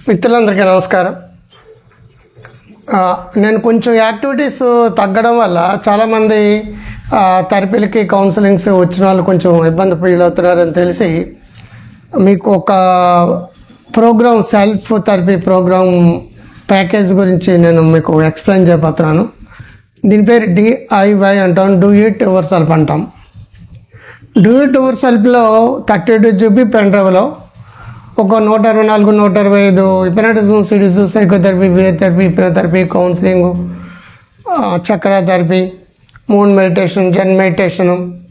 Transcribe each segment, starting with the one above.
మిత్రులందరికీ నమస్కారం ఆ, నేను కొంచెం యాక్టివిటీస్ తగ్గడం వల్ల చాలామంది ఆ, థెరపీలకి కౌన్సిలింగ్స్ వచ్చిన వాళ్ళు కొంచెం ఇబ్బంది ఫీల్ అవుతున్నారని తెలిసి మీకు ఒక programme self therapy programme package గురించి నేను మీకు ఎక్స్ప్లెయిన్ చేయబోతున్నాను దీని పేరు డిఐవై అంటాం డూ ఇట్ యువర్ సెల్ఫ్ అంటాం డూ ఇట్ యువర్ సెల్ఫ్లో థర్టీ టూ జీబీ పెన్ డ్రైవ్లో ఒక నూట ఇరవై నాలుగు నూట ఇరవై ఐదు hypnotism series psychotherapy behave therapy hypnotherapy counselling chakra therapy moon meditation zen meditation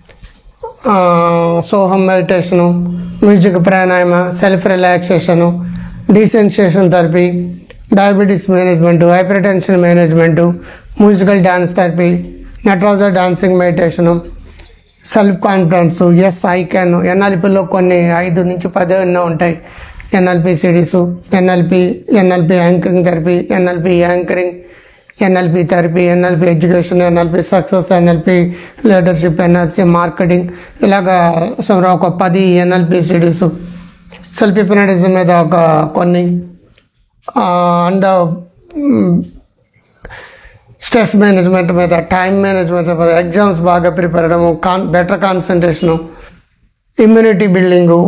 Soham meditation music pranayama self relaxation desensitisation therapy diabetes management hypertension management musical dance therapy Nataraja dancing meditation self confidence yes I can ఎన్ఎల్పిలో కొన్ని ఐదు నుంచి పది ఎన్నో ఉంటాయి NLP CDs NLP NLP anchoring therapy NLP anchoring NLP therapy NLP education NLP success NLP leadership NLC marketing ఇలాగా సుమారు ఒక పది ఎన్ఎల్పి సిడీస్ సెల్ఫ్ హిప్నటిజం మీద ఒక కొన్ని అండ్ స్ట్రెస్ మేనేజ్మెంట్ మీద టైం మేనేజ్మెంట్ మీద ఎగ్జామ్స్ బాగా ప్రిపేర్ అవ్వడము కాన్ బెటర్ కాన్సన్ట్రేషను ఇమ్యూనిటీ బిల్డింగు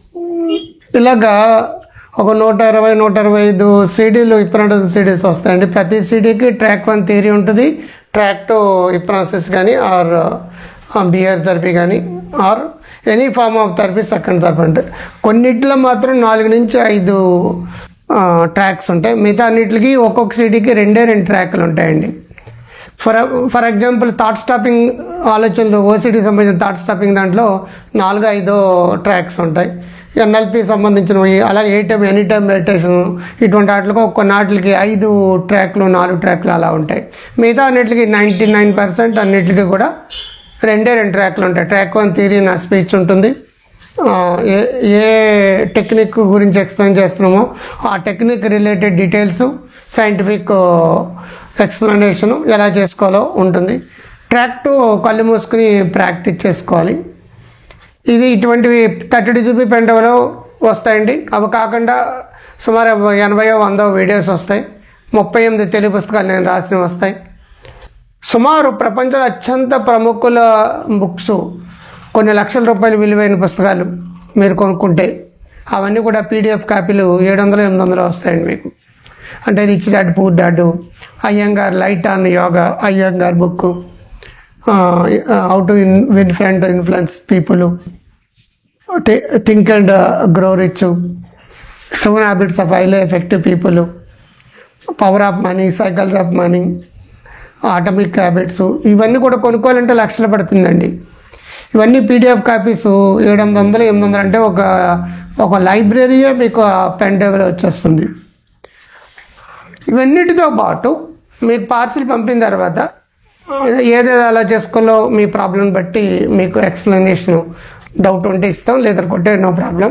ఇలాగా ఒక నూట ఇరవై నూట ఇరవై ఐదు సీడీలు ఇప్రానసిస్ సీడీస్ వస్తాయండి ప్రతి సీడీకి ట్రాక్ వన్ థియరీ ఉంటుంది ట్రాక్ టూ ఇప్రానసిస్ కానీ ఆర్ బిహేవియర్ థెరపీ కానీ or any form of therapy second therapy అంటే కొన్నిట్లో మాత్రం నాలుగు నుంచి ఐదు ట్రాక్స్ ఉంటాయి మిగతా అన్నిటికి ఒక్కొక్క సీడీకి రెండే రెండు ట్రాక్లు ఉంటాయండి for for example thought stopping ఆలోచనలు ఓసిడి సంబంధించిన థాట్ స్టాపింగ్ దాంట్లో నాలుగు ఐదో ట్రాక్స్ ఉంటాయి ఎన్ఎల్పి సంబంధించినవి అలాగే ఏ టైం ఎనీ టైం మెడిటేషన్ ఇటువంటి వాటికి కొన్ని వాటికి ఐదు ట్రాక్లు నాలుగు ట్రాక్లు అలా ఉంటాయి మిగతా అన్నిటికీ నైంటీ నైన్ పర్సెంట్ అన్నిటికీ కూడా రెండే రెండు ట్రాక్లు ఉంటాయి ట్రాక్ వన్ థియరీ నా స్పీచ్ ఉంటుంది ఆ, ఏ ఏ టెక్నిక్ గురించి ఎక్స్ప్లెయిన్ చేస్తున్నామో ఆ technique related details scientific explanation ఎలా చేసుకోవాలో ఉంటుంది ట్రాక్ టూ కళ్ళు మూసుకుని ప్రాక్టీస్ చేసుకోవాలి ఇది ఇటువంటివి థర్టీ టూ జీబీ పెంటలో వస్తాయండి అవి కాకుండా సుమారు ఎనభై వందో వీడియోస్ వస్తాయి ముప్పై ఎనిమిది తెలుగు పుస్తకాలు నేను రాసినవి వస్తాయి సుమారు ప్రపంచంలో అత్యంత ప్రముఖుల బుక్స్ కొన్ని లక్షల రూపాయలు విలువైన పుస్తకాలు మీరు కొనుక్కుంటే అవన్నీ కూడా పీడిఎఫ్ కాపీలు ఏడు వందలు ఎనిమిది వందలు వస్తాయండి మీకు అంటే rich dad poor dad Iyengar light on yoga Iyengar book how to in win friend influence people think and grow rich seven habits of highly effective people power of money cycles of money atomic habits ఇవన్నీ కూడా కొనుక్కోవాలంటే లక్షలు పడుతుందండి ఇవన్నీ PDF copies ఏడు ఎనిమిది వందలు ఎనిమిది వందలు అంటే ఒక ఒక లైబ్రరీయే మీకు పెన్ డ్రైవ్లో వచ్చేస్తుంది ఇవన్నిటితో పాటు మీకు పార్సిల్ పంపిన తర్వాత ఏదేదో అలా చేసుకోవాలో మీ ప్రాబ్లం బట్టి మీకు ఎక్స్ప్లెనేషన్ డౌట్ ఉంటే ఇస్తాం లేదంటే నో ప్రాబ్లం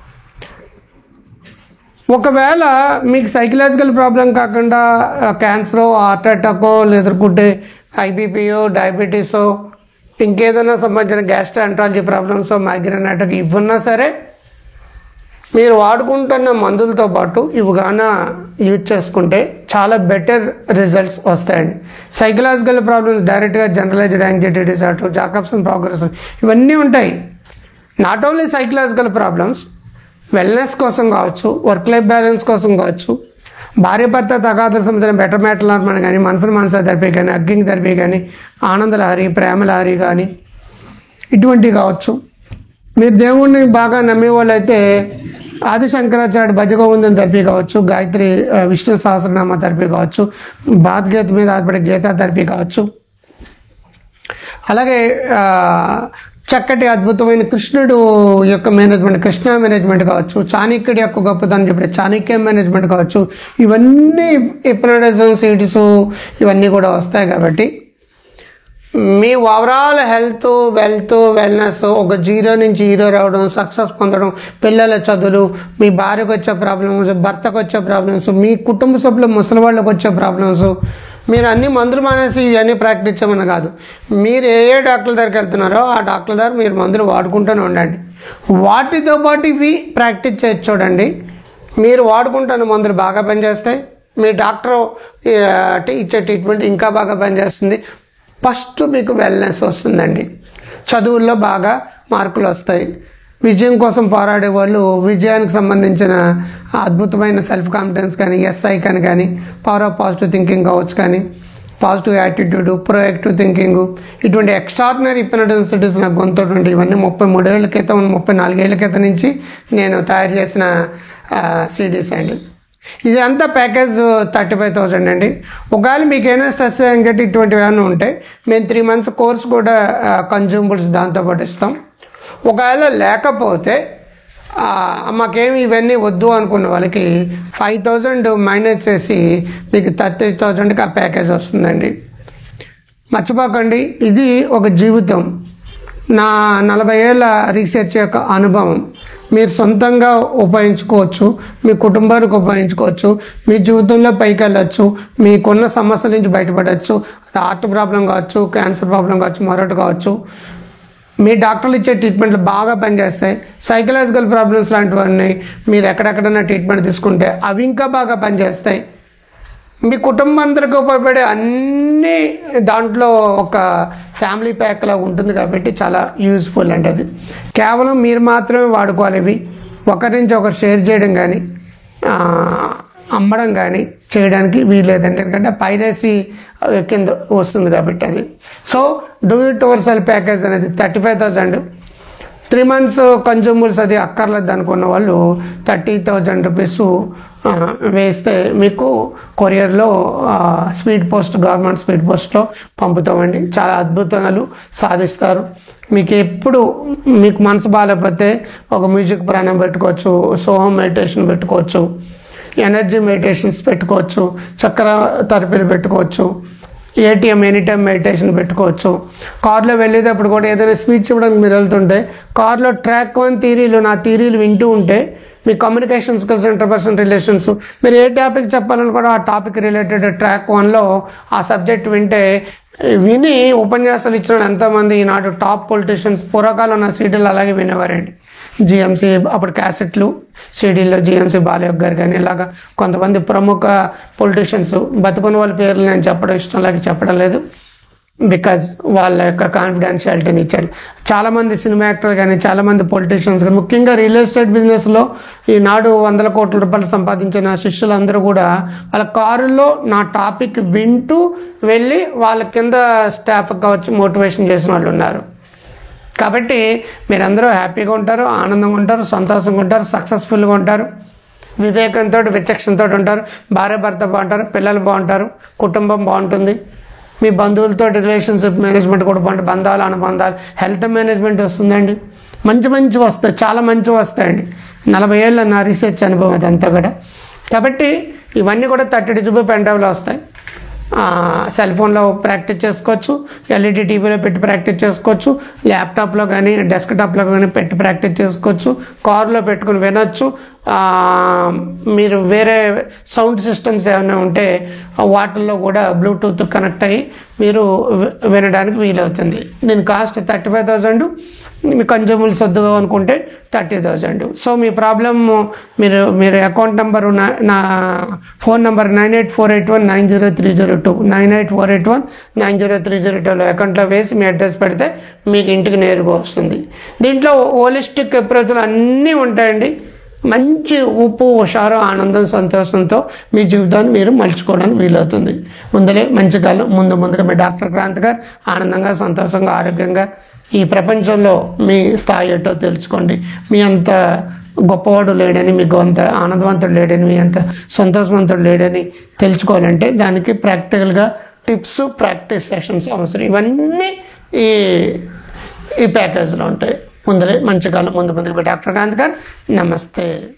ఒకవేళ మీకు సైకలాజికల్ ప్రాబ్లం కాకుండా క్యాన్సరో హార్ట్ అటాకో లేదనుకుంటే ఐబీపీయో డయాబెటీసో ఇంకేదైనా సంబంధించిన గ్యాస్ట్రాంట్రాలజీ ప్రాబ్లమ్స్ మైగ్రేన్ అటాక్ ఇవన్నా సరే మీరు వాడుకుంటున్న మందులతో పాటు ఇవి గాన యూజ్ చేసుకుంటే చాలా బెటర్ రిజల్ట్స్ వస్తాయండి సైకలాజికల్ ప్రాబ్లమ్స్ డైరెక్ట్గా generalised anxiety disorder Jacobson progress ఇవన్నీ ఉంటాయి not only psychological problems wellness కోసం కావచ్చు వర్క్ లైఫ్ బ్యాలెన్స్ కోసం కావచ్చు భార్య భర్త తగాదుల సంబంధించిన బెటర్ మ్యాటర్ నార్మల్ కానీ మనసును మనసు థెరపీ కానీ అగ్గింగ్ థెరపీ కానీ ఆనంద లహరి ప్రేమ లహరి కానీ ఇటువంటివి కావచ్చు మీరు దేవుణ్ణి బాగా నమ్మే వాళ్ళైతే ఆది శంకరాచార్య భజగోవిందం థెరపీ కావచ్చు గాయత్రి ఆ, విష్ణు సహస్రనామ థెరపీ కావచ్చు భాద్గీత మీద ఆధారపడే గీతా థెరపీ కావచ్చు అలాగే ఆ, చక్కటి అద్భుతమైన కృష్ణుడు యొక్క మేనేజ్మెంట్ కృష్ణ మేనేజ్మెంట్ కావచ్చు చాణక్యుడి యొక్క గొప్పతనం చెప్పే చాణక్య మేనేజ్మెంట్ కావచ్చు ఇవన్నీ హిప్నటిజం సీడ్స్ ఇవన్నీ కూడా వస్తాయి కాబట్టి మీ ఓవరాల్ హెల్త్ వెల్త్ వెల్నెస్ ఒక జీరో నుంచి హీరో రావడం సక్సెస్ పొందడం పిల్లల చదువులు మీ భార్యకు వచ్చే ప్రాబ్లమ్స్ భర్తకు వచ్చే ప్రాబ్లమ్స్ మీ కుటుంబ సభ్యులు ముసలి వాళ్ళకి వచ్చే ప్రాబ్లమ్స్ మీరు అన్ని మందులు మానేసి ఇవన్నీ ప్రాక్టీస్ చేయమని కాదు మీరు ఏ ఏ డాక్టర్ దగ్గరికి వెళ్తున్నారో ఆ డాక్టర్ దగ్గర మీరు మందులు వాడుకుంటూనే ఉండండి వాటితో పాటు ఇవి ప్రాక్టీస్ చేయొచ్చు చూడండి మీరు వాడుకుంటున్న మందులు బాగా పనిచేస్తాయి మీ డాక్టర్ ఇచ్చే ట్రీట్మెంట్ ఇంకా బాగా పనిచేస్తుంది ఫస్ట్ మీకు వెల్నెస్ వస్తుందండి చదువుల్లో బాగా మార్కులు వస్తాయి విజయం కోసం పోరాడే వాళ్ళు విజయానికి సంబంధించిన అద్భుతమైన సెల్ఫ్ కాన్ఫిడెన్స్ కానీ ఎస్ఐ కానీ కానీ పవర్ ఆఫ్ పాజిటివ్ థింకింగ్ కావచ్చు కానీ పాజిటివ్ యాటిట్యూడ్ ప్రొయాక్టివ్ థింకింగ్ ఇటువంటి ఎక్స్ట్రాడినరీ హిప్నటిసిటీస్ నాకు గొంతుటువంటి ఇవన్నీ ముప్పై మూడేళ్ల క్రితం ముప్పై నాలుగేళ్ల క్రితం నుంచి నేను తయారు చేసిన సిడీస్ అండి ఇది అంతా ప్యాకేజ్ థర్టీ ఫైవ్ థౌజండ్ అండి ఒకవేళ మీకు ఏమైనా స్ట్రెస్ యాంగ్జైటీ ఇటువంటివి ఏమైనా ఉంటే మేము త్రీ మంత్స్ కోర్స్ కూడా కన్జ్యూమబుల్స్ దాంతోపాటు ఇస్తాం ఒకవేళ లేకపోతే ఆ, మాకేమి ఇవన్నీ వద్దు అనుకున్న వాళ్ళకి ఫైవ్ థౌజండ్ మైనస్ చేసి మీకు థర్టీ థౌజండ్కి ఆ ప్యాకేజ్ వస్తుందండి మర్చిపోకండి ఇది ఒక జీవితం నా నలభై ఏళ్ళ రీసెర్చ్ యొక్క అనుభవం మీరు సొంతంగా ఉపయోగించుకోవచ్చు మీ కుటుంబానికి ఉపయోగించుకోవచ్చు మీ జీవితంలో పైకి వెళ్ళొచ్చు మీకున్న సమస్యల నుంచి బయటపడవచ్చు అది హార్ట్ ప్రాబ్లం కావచ్చు క్యాన్సర్ ప్రాబ్లం కావచ్చు మరొకటి కావచ్చు మీ డాక్టర్లు ఇచ్చే ట్రీట్మెంట్లు బాగా పనిచేస్తాయి సైకలాజికల్ ప్రాబ్లమ్స్ లాంటివన్నీ మీరు ఎక్కడెక్కడైనా ట్రీట్మెంట్ తీసుకుంటే అవి ఇంకా బాగా పనిచేస్తాయి మీ కుటుంబం అందరికి ఉపయోగపడే అన్ని దాంట్లో ఒక ఫ్యామిలీ ప్యాక్ లా ఉంటుంది కాబట్టి చాలా యూజ్ఫుల్ అంటే అది కేవలం మీరు మాత్రమే వాడుకోవాలి ఇవి ఒకరి నుంచి ఒకరు షేర్ చేయడం కానీ అమ్మడం కానీ చేయడానికి వీల్లేదండి ఎందుకంటే పైరసీ కింద వస్తుంది కాబట్టి అది so do it yourself package అనేది thirty five thousand three months consumers అది అక్కర్లేదు అనుకున్న వాళ్ళు థర్టీ థౌజండ్ రూపీస్ వేస్తే మీకు కొరియర్లో స్పీడ్ పోస్ట్ గవర్నమెంట్ స్పీడ్ పోస్ట్లో పంపుతామండి చాలా అద్భుతాలు సాధిస్తారు మీకు ఎప్పుడు మీకు మనసు బాగాలేకపోతే ఒక మ్యూజిక్ ప్రాణం పెట్టుకోవచ్చు సోహం మెడిటేషన్ పెట్టుకోవచ్చు ఎనర్జీ మెడిటేషన్స్ పెట్టుకోవచ్చు చక్ర థెరపీలు పెట్టుకోవచ్చు ఏటీఎం ఎనీ టైం మెడిటేషన్ పెట్టుకోవచ్చు కార్లో వెళ్ళేటప్పుడు కూడా ఏదైనా స్పీచ్ ఇవ్వడానికి మీరు వెళ్తుంటే కార్లో ట్రాక్ వన్ థీరీలు నా థీరీలు వింటూ ఉంటే మీ కమ్యూనికేషన్ స్కిల్స్ ఇంటర్పర్సనల్ రిలేషన్స్ మీరు ఏ టాపిక్ చెప్పాలని కూడా ఆ టాపిక్ రిలేటెడ్ ట్రాక్ వన్లో ఆ సబ్జెక్ట్ వింటే విని ఉపన్యాసాలు ఇచ్చిన వాళ్ళు ఎంతోమంది ఈనాడు టాప్ పొలిటీషియన్స్ పూర్వకాలం నా సీడీలు అలాగే వినేవారండి జిఎంసీ అప్పుడు క్యాసెట్లు సిడీల్లో జిఎంసీ బాలయోగ్ గారు కానీ ఇలాగా కొంతమంది ప్రముఖ పొలిటీషియన్స్ బతుకున్న వాళ్ళ పేర్లు నేను చెప్పడం ఇష్టం లేక చెప్పడం లేదు బికాజ్ వాళ్ళ యొక్క కాన్ఫిడెన్షియాలిటీని ఇచ్చారు చాలా మంది సినిమా యాక్టర్ కానీ చాలా మంది పొలిటీషియన్స్ కానీ ముఖ్యంగా రియల్ ఎస్టేట్ బిజినెస్ లో ఈనాడు వందల కోట్ల రూపాయలు సంపాదించిన శిష్యులందరూ కూడా వాళ్ళ కారుల్లో నా టాపిక్ వింటూ వెళ్ళి వాళ్ళ కింద స్టాఫ్ కావచ్చు మోటివేషన్ చేసిన వాళ్ళు ఉన్నారు కాబట్టి మీరందరూ హ్యాపీగా ఉంటారు ఆనందంగా ఉంటారు సంతోషంగా ఉంటారు సక్సెస్ఫుల్గా ఉంటారు వివేకంతో విచక్షణతో ఉంటారు భార్య భర్త బాగుంటారు పిల్లలు బాగుంటారు కుటుంబం బాగుంటుంది మీ బంధువులతో రిలేషన్షిప్ మేనేజ్మెంట్ కూడా బాగుంటుంది బంధాలు అనుబంధాలు హెల్త్ మేనేజ్మెంట్ వస్తుందండి మంచి మంచి వస్తాయి చాలా మంచి వస్తాయండి నలభై ఏళ్ళ నా రీసెర్చ్ అనుభవం అదంతా కూడా కాబట్టి ఇవన్నీ కూడా థర్టీ డిజిబుల్ పెన్ డ్రైవ్లో వస్తాయి సెల్ ఫోన్లో ప్రాక్టీస్ చేసుకోవచ్చు ఎల్ఈడి టీవీలో పెట్టి ప్రాక్టీస్ చేసుకోవచ్చు ల్యాప్టాప్లో కానీ డెస్క్టాప్లో కానీ పెట్టి ప్రాక్టీస్ చేసుకోవచ్చు కార్లో పెట్టుకుని వినొచ్చు ఆ, మీరు వేరే సౌండ్ సిస్టమ్స్ ఏమైనా ఉంటే వాటిల్లో కూడా బ్లూటూత్ కనెక్ట్ అయ్యి మీరు వి- వినడానికి వీలవుతుంది దీని కాస్ట్ థర్టీ ఫైవ్ థౌజండ్ మీ కన్జ్యూమర్లు సర్దుగా అనుకుంటే థర్టీ థౌజండ్ సో మీ ప్రాబ్లం మీరు మీరు అకౌంట్ నెంబర్ నా phone number nine eight four eight one nine zero three zero two nine eight four eight one nine zero three zero టూలో అకౌంట్లో వేసి మీ అడ్రస్ పెడితే మీకు ఇంటికి నేరుగా వస్తుంది దీంట్లో హోలిస్టిక్ అప్రోచ్లు అన్నీ ఉంటాయండి మంచి ఉప్పు హుషారు ఆనందం సంతోషంతో మీ జీవితాన్ని మీరు మలుచుకోవడానికి వీలవుతుంది ముందలే మంచి కాలం ముందు ముందుగా మీ డాక్టర్ క్రాంత్ గారు ఆనందంగా సంతోషంగా ఆరోగ్యంగా ఈ ప్రపంచంలో మీ స్థాయి ఏంటో తెలుసుకోండి మీ అంత గొప్పవాడు లేడని మీకు అంత ఆనందవంతుడు లేడని మీ అంత సంతోషవంతుడు లేడని తెలుసుకోవాలంటే దానికి ప్రాక్టికల్గా టిప్స్ ప్రాక్టీస్ సెషన్స్ అవసరం ఇవన్నీ ఈ ఈ ప్యాకేజ్లో ఉంటాయి ముందరే మంచి కాలం ముందు ముందుకు డాక్టర్ కాంత్ గారు నమస్తే